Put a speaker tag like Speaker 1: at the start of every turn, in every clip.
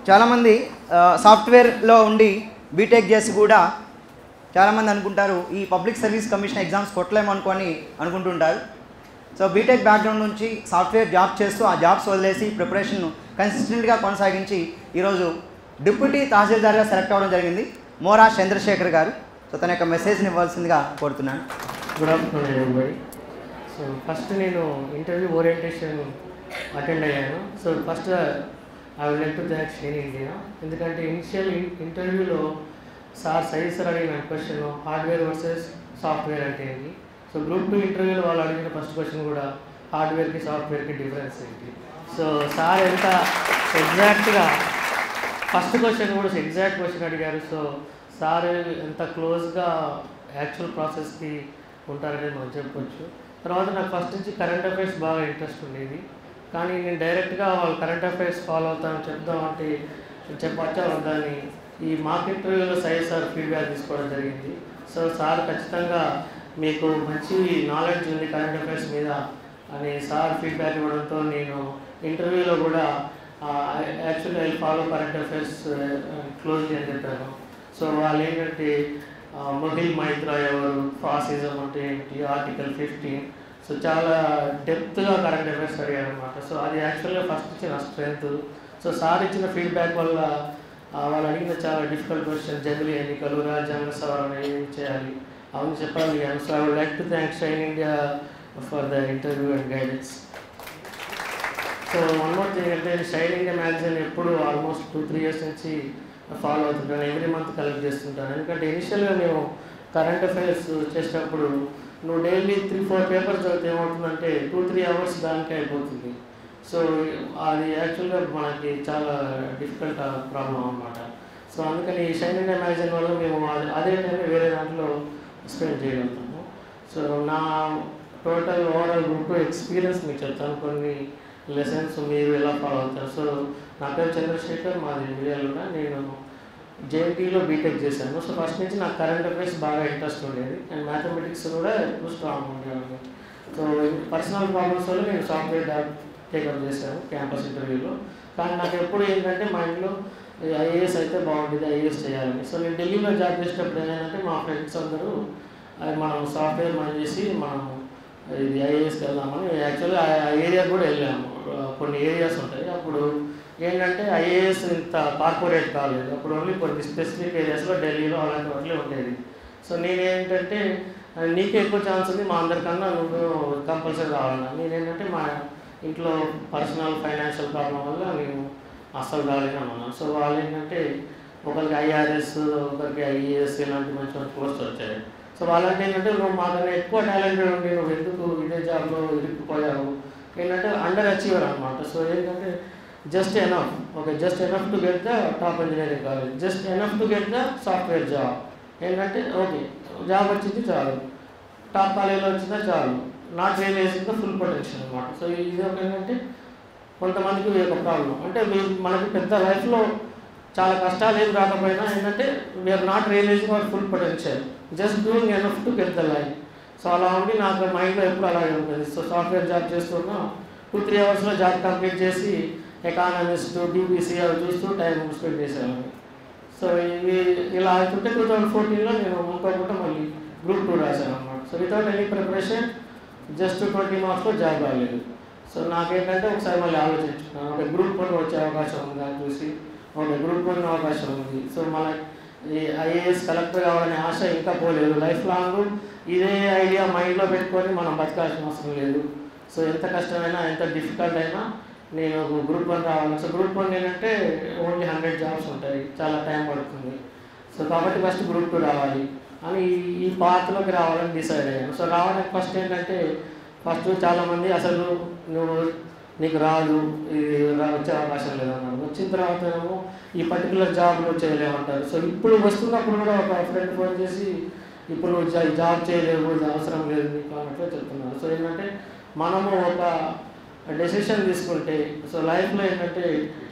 Speaker 1: చాలామంది ఆ, సాఫ్ట్వేర్లో ఉండి బీటెక్ చేసి కూడా చాలామంది అనుకుంటారు ఈ పబ్లిక్ సర్వీస్ కమిషన్ ఎగ్జామ్స్ కొట్టలేము అనుకొని అనుకుంటుంటారు సో బీటెక్ బ్యాక్గ్రౌండ్ నుంచి సాఫ్ట్వేర్ జాబ్ చేస్తూ ఆ జాబ్స్ వదిలేసి ప్రిపరేషన్ కన్సిస్టెంట్గా కొనసాగించి ఈరోజు డిప్యూటీ తహసీల్దార్గా సెలెక్ట్ అవ్వడం జరిగింది మోరా చంద్రశేఖర్ గారు సో తన యొక్క మెసేజ్ని ఇవ్వాల్సిందిగా కోరుతున్నాను
Speaker 2: good afternoon everybody so first నేను ఇంటర్వ్యూ ఓరియంటేషన్ అటెండ్ అయ్యాను so first I would like to thank Shane India ఎందుకంటే ఇనిషియల్ ఇంటర్వ్యూలో సార్ సైజ్ సార్ అడిగిన క్వశ్చన్ హార్డ్వేర్ వర్సెస్ సాఫ్ట్వేర్ అంటే ఏంటి సో గ్రూప్ టూ ఇంటర్వ్యూలో వాళ్ళు అడిగిన ఫస్ట్ క్వశ్చన్ కూడా హార్డ్వేర్కి సాఫ్ట్వేర్కి డిఫరెన్స్ ఏంటి సో సార్ ఎంత ఎగ్జాక్ట్గా ఫస్ట్ క్వశ్చన్ కూడా ఎగ్జాక్ట్ క్వశ్చన్ అడిగారు సో సార్ ఎంత క్లోజ్గా యాక్చువల్ ప్రాసెస్కి ఉంటారనేది మనం చెప్పొచ్చు తర్వాత నాకు ఫస్ట్ నుంచి కరెంట్ అఫైర్స్ బాగా ఇంట్రెస్ట్ ఉండేది కానీ నేను డైరెక్ట్గా వాళ్ళు కరెంట్ అఫైర్స్ ఫాలో అవుతాను చెప్దాం అంటే చెప్పచ్చా వద్దని ఈ మార్కెట్ ఇంటర్వ్యూలో సైజ్ సార్ ఫీడ్బ్యాక్ తీసుకోవడం జరిగింది సో సార్ ఖచ్చితంగా మీకు మంచి నాలెడ్జ్ ఉంది కరెంట్ అఫైర్స్ మీద అని సార్ ఫీడ్బ్యాక్ ఇవ్వడంతో నేను ఇంటర్వ్యూలో కూడా actually I follow current affairs closely అని చెప్పాను సో వాళ్ళు ఏంటంటే ఆ, మొహిల్ మైత్రా ఎవరు ఫాసిజం అంటే ఏంటి ఆర్టికల్ ఫిఫ్టీన్ సో చాలా డెప్త్గా కరెంట్ అఫైర్స్ అడిగారు అనమాట సో అది యాక్చువల్గా ఫస్ట్ ఇచ్చిన స్ట్రెంత్ సో సార్ ఇచ్చిన ఫీడ్బ్యాక్ వల్ల ఆ, వాళ్ళు అడిగిన చాలా డిఫికల్ట్ క్వశ్చన్ జమిలీ ఎన్నికలు రాజ్యాంగ సవరణ ఏం చేయాలి అవన్నీ చెప్పగలిగాను so I would like to thank Shine India for the interview and guidance so one more thing అంటే షైన్ ఇండియా మ్యాగజైన్ ఎప్పుడు ఆల్మోస్ట్ టూ త్రీ ఇయర్స్ నుంచి ఫాలో అవుతుంటాను ఎవ్రీ మంత్ కలెక్ట్ చేస్తుంటాను ఎందుకంటే ఇనిషియల్గా మేము కరెంట్ అఫైర్స్ చేసేటప్పుడు నువ్వు డైలీ త్రీ ఫోర్ పేపర్స్ చదివితే ఏమవుతుందంటే టూ త్రీ అవర్స్ దానికే అయిపోతుంది సో అది యాక్చువల్గా మనకి చాలా డిఫికల్ట్ ప్రాబ్లం అన్నమాట సో అందుకని ఈ షైన్ ఇండియా మ్యాగజైన్ వల్ల మేము అది- అదే టైం వేరే దాంట్లో స్పెండ్ చేయగలుగుతాము సో నా టోటల్ ఓవరాల్ గ్రూప్ ఎక్స్పీరియన్స్ మీకు చెప్తాను కొన్ని లెసన్స్ మీరు ఎలా ఫాలో అవుతారు సో నా పేరు చంద్రశేఖర్ మాది మిర్యాలలో నేను జేఎన్టీలో బీటెక్ చేశాను సో ఫస్ట్ నుంచి నాకు కరెంట్ అఫైర్స్ బాగా ఇంట్రెస్ట్ ఉండేది అండ్ మ్యాథమెటిక్స్ కూడా ఎక్కువ స్ట్రాంగ్ ఉండేవాడిని సో పర్సనల్ ప్రాబ్లమ్స్ వల్ల నేను సాఫ్ట్వేర్ డాక్ టేకప్ చేశాను క్యాంపస్ ఇంటర్వ్యూలో కానీ నాకు ఎప్పుడు ఏంటంటే మైండ్లో ఐఏఎస్ అయితే బాగుంటుంది ఐఏఎస్ చేయాలని సో నేను ఢిల్లీలో జాబ్ చేసేటప్పుడు ఏంటంటే మా ఫ్రెండ్స్ అందరూ అది మనం సాఫ్ట్వేర్ మనం చేసి మనం ఇది ఐఏఎస్కి వెళ్దామని యాక్చువల్గా ఆ ఏరియా కూడా వెళ్ళాము ఆ, కొన్ని ఏరియాస్ ఉంటాయి అప్పుడు ఏంటంటే ఐఏఎస్ ఇంత కార్పొరేట్ కాలేదు అప్పుడు ఓన్లీ కొన్ని స్పెసిఫిక్ ఏరియాస్లో ఢిల్లీలో అలాంటి వాటిలో ఉండేది సో నేనేంటంటే ఆ, నీకే ఎక్కువ ఛాన్స్ ఉంది మా అందరికన్నా నువ్వు కంపల్సరీ రావాలన్నా నేనేంటంటే మా ఇంట్లో పర్సనల్ ఫైనాన్షియల్ ప్రాబ్లం వల్ల నేను అస్సలు రాలేనన్నాను సో వాళ్ళు ఏంటంటే ఒకరికి ఐఆర్ఎస్ ఒకరికి ఐఏఎస్ ఇలాంటి మంచి మంచి పోస్ట్ వచ్చాయి సో వాళ్ళంటే ఏంటంటే నువ్వు మాకన్నా ఎక్కువ టాలెంటెడ్ ఉండి నువ్వు ఎందుకు ఇదే జాబ్లో ఇరుక్కుపోయావు ఏంటంటే అండర్ అచీవర్ అనమాట సో ఏంటంటే just enough okay just enough to get the top engineering college just enough to get the software job ఏంటంటే ఓకే జాబ్ వచ్చింది చాలు టాప్ కాలేజీలో వచ్చిందా చాలు not realizing the full potential అనమాట సో ఇది ఒక ఏంటంటే కొంతమందికి ఇది ఒక ప్రాబ్లం అంటే వీ- మనకి పెద్ద లైఫ్లో చాలా కష్టాలు ఏం రాకపోయినా ఏంటంటే we're not realizing our full potential just doing enough to get the life so అలా ఉండి నాకు మైండ్లో ఎప్పుడు అలాగే ఉంటుంది సో సాఫ్ట్వేర్ జాబ్ చేస్తున్నా టూ త్రీ అవర్స్లో జాబ్ కంప్లీట్ చేసి ఎకానమిస్ట్ బీబీసీ అవి చూస్తూ టైం స్పెండ్ చేసేవాడిని సో ఇవి ఇలా అవుతుంటే టూ థౌజండ్ ఫోర్టీన్లో నేను ఇంకొకటి మళ్ళీ గ్రూప్ టూ రాశాను అనమాట so without any preparation just twenty మార్క్స్లో జాబ్ రాలేదు సో నాకేంటంటే ఒకసారి మళ్ళీ ఆలోచించుకున్నాను ఒక గ్రూప్ వన్ వచ్చే అవకాశం ఉంది అని చూసి ఒక గ్రూప్ వన్ అవకాశం ఉంది సో మన ఈ ఐఏఎస్ కలెక్టర్ కావాలనే ఆశ ఇంకా పోలేదు లైఫ్ లాంగ్ ఇదే ఐడియా మైండ్లో పెట్టుకొని మనం బతకాల్సిన అవసరం లేదు సో ఎంత కష్టమైనా ఎంత డిఫికల్ట్ అయినా నేను గ్రూప్ వన్ రావాలి సో గ్రూప్ వన్ ఏంటంటే ఓన్లీ హండ్రెడ్ జాబ్స్ ఉంటాయి చాలా టైం పడుతుంది సో కాబట్టి ఫస్ట్ గ్రూప్ టూ రావాలి అని ఈ- ఈ పాత్రలోకి రావాలని డిసైడ్ అయ్యాను సో రావడానికి ఫస్ట్ ఏంటంటే ఫస్ట్ చాలామంది అసలు నువ్వు నీకు రాదు ఇది రా- వచ్చే అవకాశం లేదన్నారు వచ్చిన తర్వాత ఏమో ఈ పర్టికులర్ జాబ్ నువ్వు చేయలేమంటారు సో ఇప్పుడు వస్తున్నప్పుడు కూడా ఒక ఫ్రెండ్ ఫోన్ చేసి ఇప్పుడు నువ్వు జా- జాబ్ చేయలేవు ఇది అవసరం లేదు నీకు అన్నట్లు చెప్తున్నారు సో ఏంటంటే మనము ఒక డెసిషన్ తీసుకుంటే సో లైఫ్లో ఏంటంటే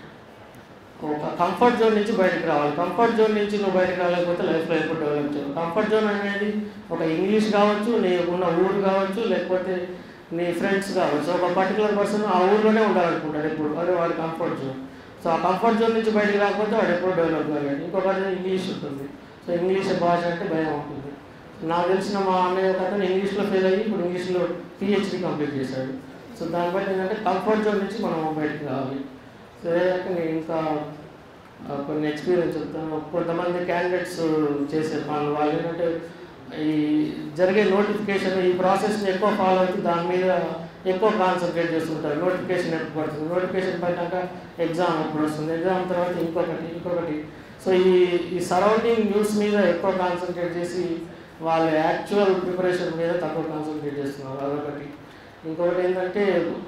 Speaker 2: ఒక కంఫర్ట్ జోన్ నుంచి బయటకు రావాలి కంఫర్ట్ జోన్ నుంచి నువ్వు బయటకు రాలేకపోతే లైఫ్లో ఎప్పుడు డెవలప్ చేయవు కంఫర్ట్ జోన్ అనేది ఒక ఇంగ్లీష్ కావచ్చు నీకున్న ఊరు కావచ్చు లేకపోతే నీ ఫ్రెండ్స్ కావచ్చు ఒక పర్టికులర్ పర్సన్ ఆ ఊర్లోనే ఉండాలనుకుంటాడు ఇప్పుడు అదే వాడి కంఫర్ట్ జోన్ సో ఆ కంఫర్ట్ జోన్ నుంచి బయటకు రాకపోతే వాడు ఎప్పుడు డెవలప్ కాలేడు ఇంకొకటి ఇంగ్లీష్ ఉంటుంది సో ఇంగ్లీష్ భాష అంటే భయం ఉంటుంది నాకు తెలిసిన మా అన్నయ్య ఒక అతను ఇంగ్లీష్లో ఫెయిల్ అయ్యి ఇప్పుడు ఇంగ్లీష్లో పిహెచ్డి కంప్లీట్ చేశాడు సో దాన్ని బట్టి ఏంటంటే కంఫర్ట్ జోన్ నుంచి మనం బయటకు రావాలి సో అదేవిధంగా నేను ఇంకా ఆ, కొన్ని ఎక్స్పీరియన్స్ చెప్తాను కొంతమంది క్యాండిడేట్స్ చేసే పనులు వాళ్ళు ఏంటంటే ఈ జరిగే నోటిఫికేషన్ ఈ ప్రాసెస్ని ఎక్కువ ఫాలో అవుతూ దాని మీద ఎక్కువ కాన్సన్ట్రేట్ చేస్తుంటారు నోటిఫికేషన్ ఎప్పుడు పడుతుంది నోటిఫికేషన్ పడ్డాక ఎగ్జామ్ ఎప్పుడు వస్తుంది ఎగ్జామ్ తర్వాత ఇంకొకటి ఇంకొకటి సో ఈ ఈ సరౌండింగ్ న్యూస్ మీద ఎక్కువ కాన్సన్ట్రేట్ చేసి వాళ్ళ యాక్చువల్ ప్రిపరేషన్ మీద తక్కువ కాన్సన్ట్రేట్ చేస్తున్నారు అదొకటి ఇంకొకటి ఏంటంటే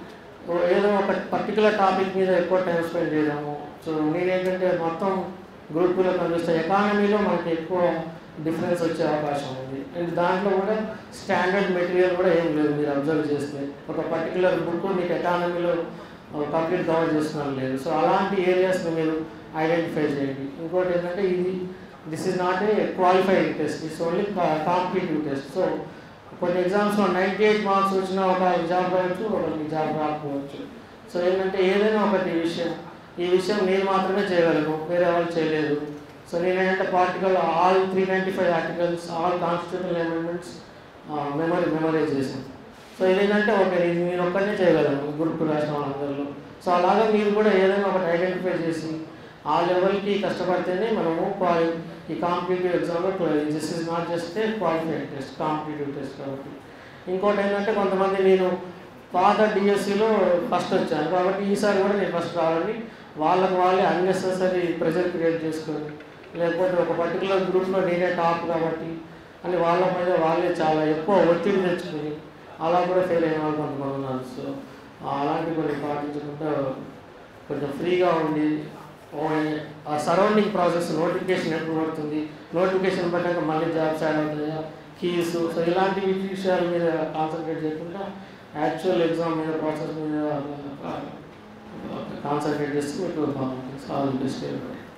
Speaker 2: ఓ- ఏదో ఒక పర్టికులర్ టాపిక్ మీద ఎక్కువ టైం స్పెండ్ చేయడము సో నేనేంటంటే మొత్తం గ్రూప్ టూలో కనిపిస్తే ఎకానమీలో మనకి ఎక్కువ డిఫరెన్స్ వచ్చే అవకాశం ఉంది అండ్ దాంట్లో కూడా స్టాండర్డ్ మెటీరియల్ కూడా ఏం లేదు మీరు అబ్జర్వ్ చేస్తే ఒక పర్టికులర్ బుక్ మీకు ఎకానమీలో కంప్లీట్ కవర్ చేస్తున్నాను లేదు సో అలాంటి ఏరియాస్ని మీరు ఐడెంటిఫై చేయండి ఇంకోటి ఏంటంటే ఇది this is not a qualifying test it's only competitive test so కొన్ని ఎగ్జామ్స్లో నైంటీ ఎయిట్ మార్క్స్ వచ్చిన ఒక జాబ్ రావచ్చు ఒకరికి జాబ్ రాకపోవచ్చు సో ఏంటంటే ఏదైనా ఒకటి విషయం ఈ విషయం నేను మాత్రమే చేయగలను వేరే వాళ్ళు చేయలేదు సో నేనేంటంటే particle all three ninety five articles all constitutional amendments memory memorize చేశాను సో ఇదేంటంటే ఒక ఇది నేను ఒక్కనే చేయగలను గ్రూప్ రాసిన వాళ్ళందరిలో సో అలాగా మీరు కూడా ఏదైనా ఒకటి ఐడెంటిఫై చేసి ఆ లెవెల్కి కష్టపడితేనే మనము క్వాలి ఈ కాంపిటేటివ్ ఎగ్జామ్లో this is not just a qualified test competitive test కాబట్టి ఇంకోటి ఏంటంటే కొంతమంది నేను పాత డిఎస్సిలో ఫస్ట్ వచ్చాను కాబట్టి ఈసారి కూడా నేను ఫస్ట్ రావాలని వాళ్ళకు వాళ్ళే అన్నెసెసరీ ప్రెజర్ క్రియేట్ చేసుకొని లేకపోతే ఒక పర్టికులర్ గ్రూప్లో నేనే టాప్ కాబట్టి అని వాళ్ళ మీద వాళ్ళే చాలా ఎక్కువ ఒత్తిడి తెచ్చుకొని అలా కూడా ఫెయిల్ అయిన వాళ్ళు కొంతమంది ఉన్నారు సో అలాంటి కొన్ని పాటించకుండా కొంచెం ఫ్రీగా ఉండి ఓ ఆ సరౌండింగ్ ప్రాసెస్ నోటిఫికేషన్ ఎప్పుడు పడుతుంది నోటిఫికేషన్ పడ్డాక మళ్ళీ జాబ్స్ యాడ్ అవుతాయా కీస్ సో ఇలాంటి విషయాల మీద కాన్సన్ట్రేట్ చేయకుండా యాక్చువల్ ఎగ్జామ్ మీద ప్రాసెస్ మీద కాన్సన్ట్రేట్ చేస్తే మీకు బాగుంటుంది ఆల్ బెస్ట్